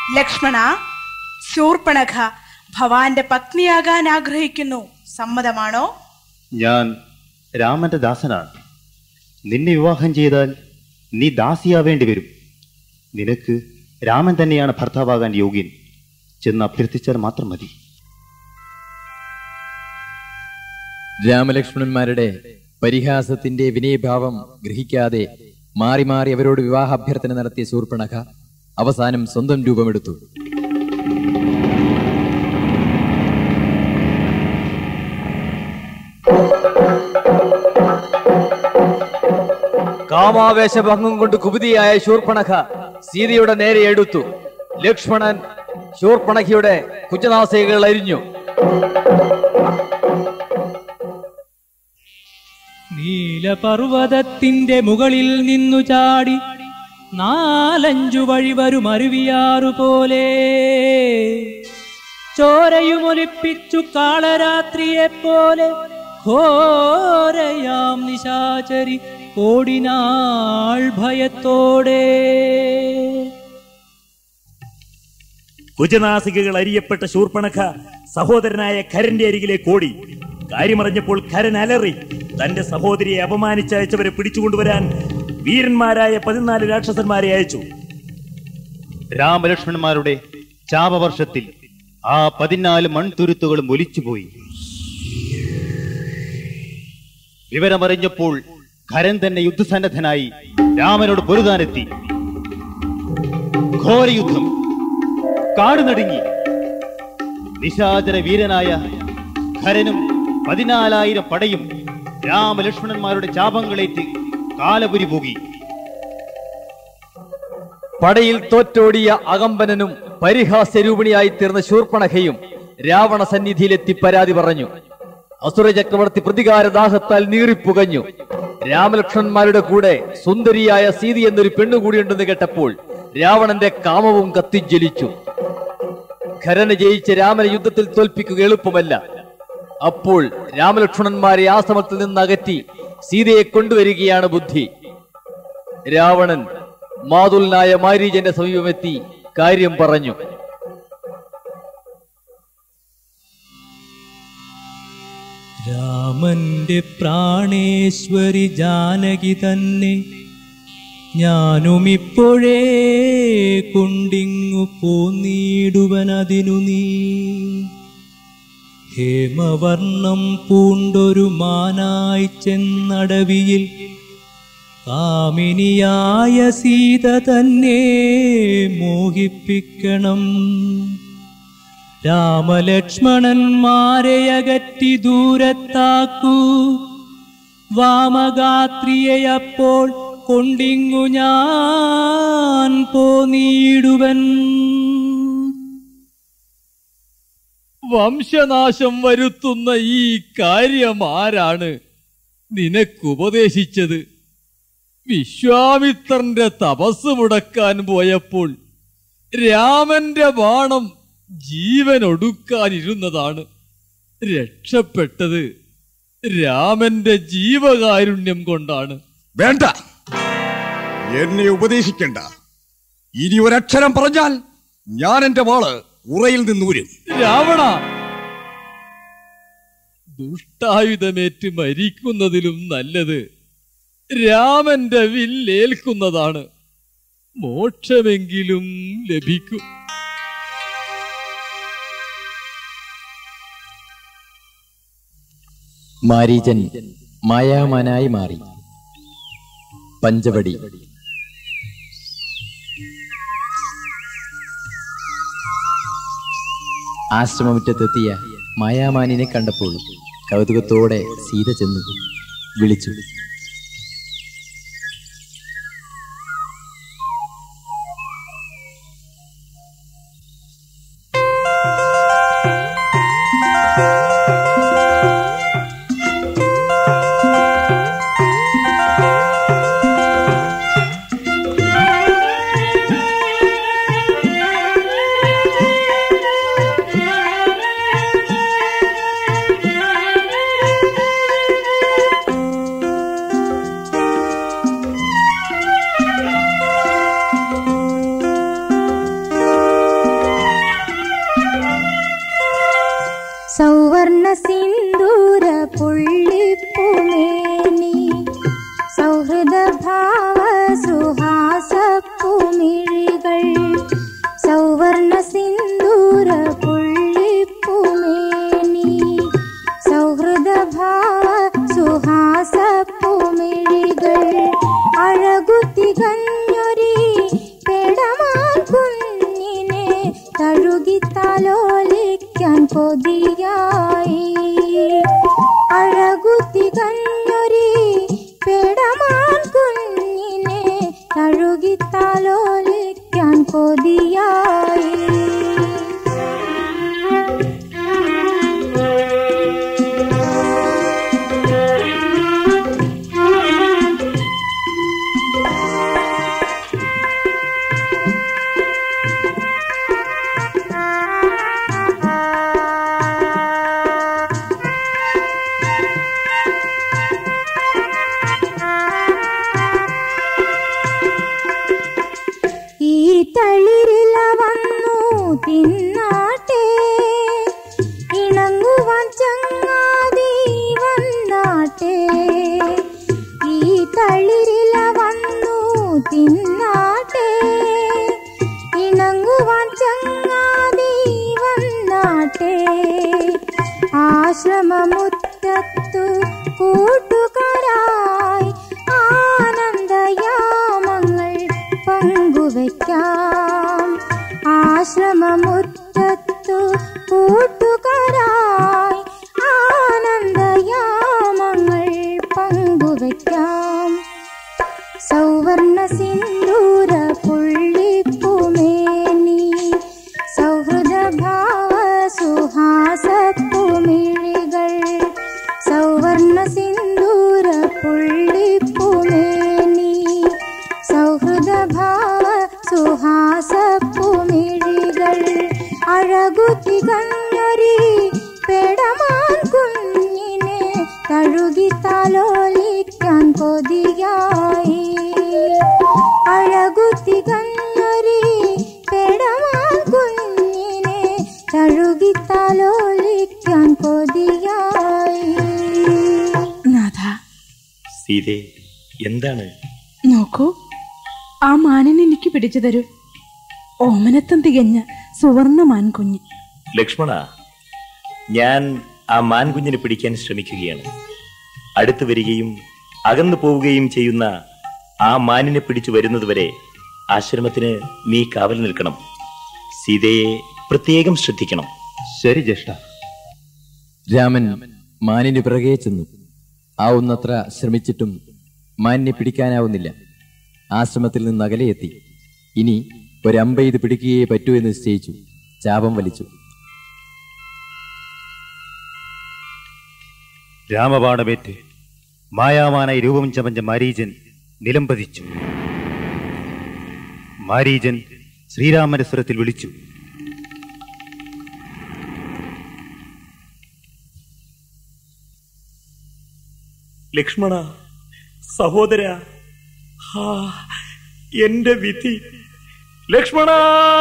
ലക്ഷ്മണ ശൂർപ്പണഖ ഭവാന്റെ പത്നിയാകാൻ ആഗ്രഹിക്കുന്നു സമ്മതമാണോ ഞാൻ രാമന്റെ ദാസനാണ് നിന്നെ വിവാഹം ചെയ്താൽ നീ ദാസിയാവേണ്ടി വരും നിനക്ക് രാമൻ തന്നെയാണ് ഭർത്താവാകാൻ യോഗ്യൻ ചെന്ന് അഭ്യർത്ഥിച്ചാൽ മാത്രം മതി രാമലക്ഷ്മണന്മാരുടെ പരിഹാസത്തിന്റെ വിനയഭാവം ഗ്രഹിക്കാതെ മാറി മാറി അവരോട് വിവാഹാഭ്യർത്ഥന നടത്തിയ ശൂർപ്പണഖ അവസാനം സ്വന്തം രൂപമെടുത്തു കാമാവേശഭംഗം കൊണ്ട് കുപിതിയായ ശൂർപ്പണഖ സീതയുടെ നേരെ എടുത്തു ലക്ഷ്മണൻ ശൂർപ്പണഖയുടെ കുജനാസികകൾ അരിഞ്ഞു നീലപർവതത്തിന്റെ മുകളിൽ നിന്നു ചാടി നാലഞ്ചു വഴി വരും അരുവിയാറു പോലെ ചോരയുമൊലിപ്പിച്ചു കാളരാത്രിയെപ്പോലെ ഘോരയാം നിശാചരി ഓടിനാൾ ഭയത്തോടെ കുജനാസികകൾ അരിയപ്പെട്ട ശൂർപ്പണഖ സഹോദരനായ ഖരന്റെ അരികിലേക്ക് ഓടി കാര്യമറിഞ്ഞപ്പോൾ ഖരൻ അലറി തന്റെ സഹോദരിയെ അപമാനിച്ചയച്ചവരെ പിടിച്ചുകൊണ്ടുവരാൻ വീരന്മാരായ പതിനാല് രാക്ഷസന്മാരെ അയച്ചു രാമലക്ഷ്മണന്മാരുടെ ചാപവർഷത്തിൽ ആ പതിനാല് മൺതുരുത്തുകളും ഒലിച്ചുപോയി വിവരമറിഞ്ഞപ്പോൾ ഖരൻ തന്നെ യുദ്ധസന്നദ്ധനായി രാമനോട് പൊരുതാനെത്തി ഘോരയുദ്ധം കാട് നടുങ്ങി നിശാചര വീരനായ ഖരനും പതിനാലായിരം പടയും രാമലക്ഷ്മണന്മാരുടെ ചാപങ്ങളേറ്റ് കാലപുരി പോകി പടയിൽ തോറ്റോടിയ അകമ്പനനും പരിഹാസ്യരൂപിണിയായി തീർന്ന ശൂർപ്പണഖയും രാവണ സന്നിധിയിലെത്തി പരാതി പറഞ്ഞു അസുര ചക്രവർത്തി പ്രതികാരദാഹത്താൽ നീറിപ്പുകഞ്ഞു രാമലക്ഷ്മണന്മാരുടെ കൂടെ സുന്ദരിയായ സീതി എന്നൊരു പെണ്ണുകൂടിയുണ്ടെന്ന് കേട്ടപ്പോൾ രാവണന്റെ കാമവും കത്തിജ്വലിച്ചു ഖരന് ജയിച്ച രാമനെ യുദ്ധത്തിൽ തോൽപ്പിക്കുക എളുപ്പമല്ല അപ്പോൾ രാമലക്ഷ്മണന്മാരെ ആശ്രമത്തിൽ നിന്ന് അകറ്റി സീതയെ കൊണ്ടുവരികയാണ് ബുദ്ധി രാവണൻ മാതുലനായ മാരീജന്റെ സമീപമെത്തി കാര്യം പറഞ്ഞു രാമന്റെ പ്രാണേശ്വരി ജാനകി തന്നെ ഞാനുമിപ്പോഴേ കൊണ്ടിങ്ങു പോന്നിടുവനതിനു നീ ഹേമവർണം പൂണ്ടൊരു മാനായി ചെന്നടവിയിൽ കാമിനിയായ സീത തന്നെ മോഹിപ്പിക്കണം രാമലക്ഷ്മണന്മാരെ അകറ്റി ദൂരത്താക്കൂ വാമഗാത്രിയെ അപ്പോൾ കൊണ്ടിങ്ങു ഞാൻ പോനീടുവൻ വംശനാശം വരുത്തുന്ന ഈ കാര്യം ആരാണ് നിനക്കുപദേശിച്ചത് വിശ്വാമിത്രന്റെ തപസ് മുടക്കാൻ പോയപ്പോൾ രാമന്റെ ബാണം ജീവനൊടുക്കാനിരുന്നതാണ് രക്ഷപ്പെട്ടത് രാമന്റെ ജീവകാരുണ്യം കൊണ്ടാണ് വേണ്ട എന്നെ ഉപദേശിക്കണ്ട ഇനി ഒരക്ഷരം പറഞ്ഞാൽ ഞാൻ എന്റെ വാള് ഉറയിൽ നിന്നൂരും രാവണ ദുഷ്ടായുധമേറ്റ് മരിക്കുന്നതിലും നല്ലത് രാമന്റെ വില്ലേൽക്കുന്നതാണ് മോക്ഷമെങ്കിലും ലഭിക്കും മാരീചൻ മായാമാനായി മാറി പഞ്ചവടി ആശ്രമമുറ്റത്തെത്തിയ മായാമാനിനെ കണ്ടപ്പോൾ കൗതുകത്തോടെ സീത ചെന്നു വിളിച്ചു സിന്ദൂര പുള്ളിപ്പുമേനി സൗഹൃദ ഭാവ സുഹാസപ്പുമിഴികൾ സൗവർണ സിന്ദൂര പുള്ളിപ്പുമേനി സൗഹൃദ ഭാവ സുഹാസപ്പുമിഴികൾ അഴകുത്തികഞ്ഞൊരി പെടമാൻ കുഞ്ഞിനെ തഴുകിത്താലോലിക്കാൻ കൊതിയായി അഴകുത്തികഞ്ഞൊരി പെടമാൻ കുഞ്ഞിനെ തഴുകിത്താലോലിക്കാൻ കൊതിയായി ഈ തളിരില വന്നു തിന്നാട്ടെ ഇണങ്ങുവാൻ ചങ്ങാതി വന്നാട്ടെ ഈ തളിരില വന്നു തിന്നാട്ടെ ഇണങ്ങുവാൻ ചങ്ങാതി വന്നാട്ടെ ആശ്രമമുറ്റത്തു കൂട്ടുകാരായി ആനന്ദയാമങ്ങൾ പങ്കുവയ്ക്കാം ആശ്രമമുറ്റത്തു കൂട്ടുകാരായി ആനന്ദയാമങ്ങൾ പങ്കുവയ്ക്കാം സൗവർണ സിന്ദൂര പുള്ളിപ്പുമേനി സൗഹൃദ ഭാവ സുഹാസപ്പുമിഴികൾ സൗവർണ സിന്ദൂര പുള്ളിപ്പുമേനി സൗഹൃദ ഭാവ സുഹാസപ്പുമിഴികൾ അഴകുത്തികഞ്ഞൊരി പെടമാൻ കുഞ്ഞിനെ തഴുകിത്താലോലിക്കാൻ കൊതിയായി അഴകുത്തികഞ്ഞൊരി പെടമാൻ കുഞ്ഞിനെ തഴുകിത്താലോലിക്കാൻ കൊതിയായി നാഥ സീതേ എന്താണ് നോക്കൂ ആ മാനിനെ എനിക്ക് പിടിച്ചു തരൂ ഓമനത്തം തികഞ്ഞ സുവർണ മാൻകുഞ്ഞ് ലക്ഷ്മണ ഞാൻ ആ മാൻകുഞ്ഞിനെ പിടിക്കാൻ ശ്രമിക്കുകയാണ് അടുത്തു വരികയും അകന്നു പോവുകയും ചെയ്യുന്ന ആ മാനിനെ പിടിച്ചു വരുന്നതുവരെ ആശ്രമത്തിന് നീ കാവൽ നിൽക്കണം സീതയെ പ്രത്യേകം ശ്രദ്ധിക്കണം ശരി ജ്യേഷ്ഠ രാമൻ മാനിന് പിറകെ ചെന്നു ആവുന്നത്ര ശ്രമിച്ചിട്ടും മാനിനെ പിടിക്കാനാവുന്നില്ല ആശ്രമത്തിൽ നിന്ന് അകലെയെത്തി ഇനി ഒരമ്പ ഇത് പിടിക്കുകയേ പറ്റൂ എന്ന് നിശ്ചയിച്ചു ചാപം വലിച്ചു രാമബാണമേറ്റ് മായാവാനായി രൂപം ചമഞ്ഞ മാരീജൻ നിലംപതിച്ചു മാരീജൻ ശ്രീരാമന്റെ സ്വരത്തിൽ വിളിച്ചു ലക്ഷ്മണ സഹോദര ഹാ എന്റെ വിധി ലക്ഷ്മണ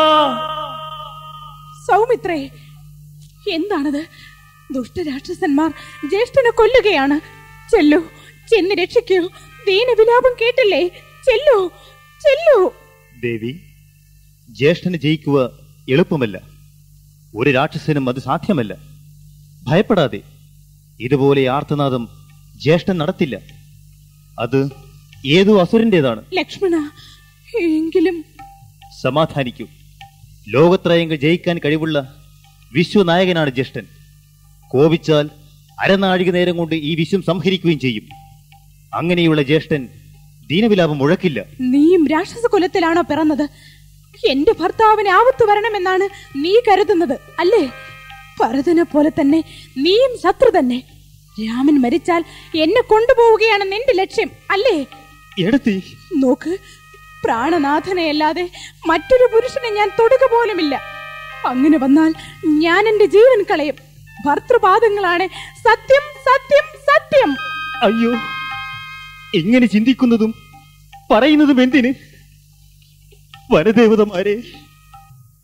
സൗമിത്രേ എന്താണത് ദുഷ്ടരാക്ഷസന്മാർ ജ്യേഷ്ഠനെ കൊല്ലുകയാണ് ചെല്ലു ചെന്ന് രക്ഷിക്കൂ ദീനവിലാപം കേട്ടില്ലേ ചെല്ലു ചെല്ലു ദേവി ജ്യേഷ്ഠന് ജയിക്കുക എളുപ്പമല്ല ഒരു രാക്ഷസനും അത് സാധ്യമല്ല ഭയപ്പെടാതെ ഇതുപോലെ ആർത്തനാദം ജ്യേഷ്ഠൻ നടത്തില്ല അത് ഏതോ അസുരന്റേതാണ് ലക്ഷ്മണ എങ്കിലും സമാധാനിക്കൂ ലോകത്രയങ്ങൾ ജയിക്കാൻ കഴിവുള്ള വിശ്വനായകനാണ് ജ്യേഷ്ഠൻ കോപിച്ചാൽ അരനാഴിക നേരം കൊണ്ട് ഈ വിശ്വം സംഹരിക്കുകയും ചെയ്യും അങ്ങനെയുള്ള ജ്യേഷ്ഠൻ ദീനവിലാപം മുഴക്കില്ല നീയും രാക്ഷസ കുലത്തിലാണോ പിറന്നത് എന്റെ ഭർത്താവിന് ആപത്ത് വരണമെന്നാണ് നീ കരുതുന്നത് അല്ലേ ഭരതനെ പോലെ തന്നെ നീയും ശത്രു തന്നെ രാമൻ മരിച്ചാൽ എന്നെ കൊണ്ടുപോവുകയാണ് നിന്റെ ലക്ഷ്യം അല്ലേ എടുത്തി നോക്ക് പ്രാണനാഥനെയല്ലാതെ മറ്റൊരു പുരുഷനെ ഞാൻ തൊടുക പോലുമില്ല അങ്ങനെ വന്നാൽ ഞാൻ എന്റെ ജീവൻ കളയും ഭർത്തൃപാദങ്ങളാണ് സത്യം സത്യം സത്യം അയ്യോ ഇങ്ങനെ ചിന്തിക്കുന്നതും പറയുന്നതും എന്തിന് വനദേവതമാരെ